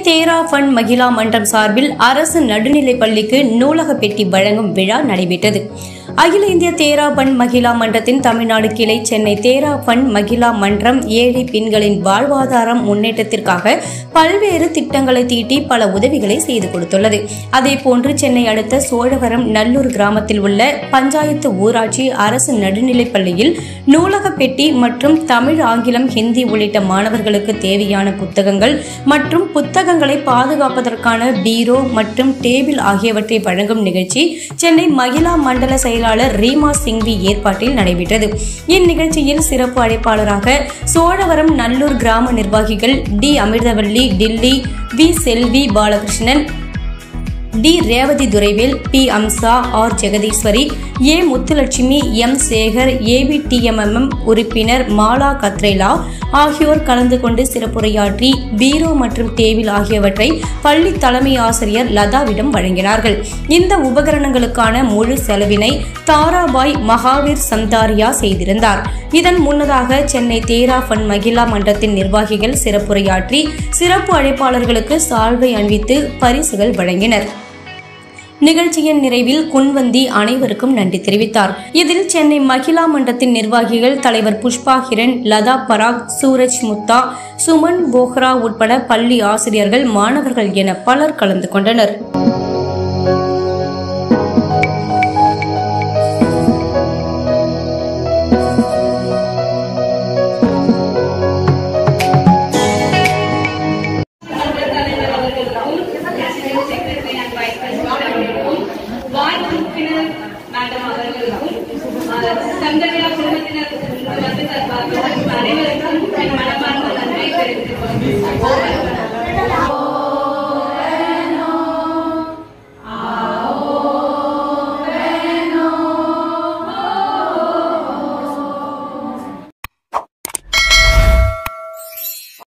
தேரா fund Mahila மன்றம் சார்பில் அரசு நடுநிலைப் பள்ளிக்கு நூலக பெட்டி வழங்கும் விழா நடைபெற்றது அகில இந்திய தேரா ஃபண்ட் மகிழா மன்றத்தின் தமிழ்நாடு கிளை சென்னை தேரா ஃபண்ட் மகிழா மன்றம் ஏழை பெண்களின் வாழ்வாதாரம் முன்னேற்றத்திற்காக பல்வேறு திட்டங்களை தீட்டி பல உதவிகளை செய்து கொடுத்துள்ளது அதேபோன்று சென்னை அடுத்த சோழவரம் நல்லூர் கிராமத்தில் உள்ள பஞ்சாயத்து ஊராட்சி அரசு நடுநிலைப் பள்ளியில் நூலக பெட்டி மற்றும் தமிழ் ஆங்கிலம் ஹிந்தி உள்ளிட்ட மாணவர்களுக்கு தேவையான புத்தகங்கள் மற்றும் புத்தகங்களை பாதுகாப்பதற்கான பீரோ மற்றும் டேபிள் ஆகியவற்றை வழங்கும் நிகழ்ச்சி சென்னை மகிழா மண்டல செயலாளர் ரீமா சிங்வி ஏற்பாட்டில் நடைபெற்றது இந்நிகழ்ச்சியில் சிறப்பு அழைப்பாளராக சோழவரம் நல்லூர் கிராம நிர்வாகிகள் T Amirthavalli Dilli V Selvi Balakrishnan T Revathi Duraivel P Amsa R Jagadeeswari A Muthulakshmi M Sekar ஏபிடிஎம்எம் உறுப்பினர் மாலா கத்ரேலா ஆகியோர் கலந்து கொண்டு சிறப்புரையாற்றி பீரோ மற்றும் டேபிள் ஆகியவற்றை பள்ளி தலைமை ஆசிரியர் லதாவிடம் வழங்கினார்கள் இந்த உபகரணங்களுக்கான முழு செலவினை தாராபாய் மகாவீர் சந்தாரியா செய்திருந்தார் இதன் முன்னதாக சென்னை தேரா ஃபன் மகிழா மன்றத்தின் நிர்வாகிகள் சிறப்புரையாற்றி சிறப்பு அழைப்பாளர்களுக்கு சால்வை அணிவித்து பரிசுகள் வழங்கினர் நிகழ்ச்சியின் நிறைவில் குன்வந்தி அனைவருக்கும் நன்றி தெரிவித்தார் இதில் சென்னை மகிழா மன்றத்தின் நிர்வாகிகள் தலைவர் புஷ்பா ஹிரண் லதா பராக் சூரஜ் முத்தா சுமன் போஹ்ரா உட்பட பள்ளி ஆசிரியர்கள் மாணவர்கள் என பலர் கலந்து கொண்டனர்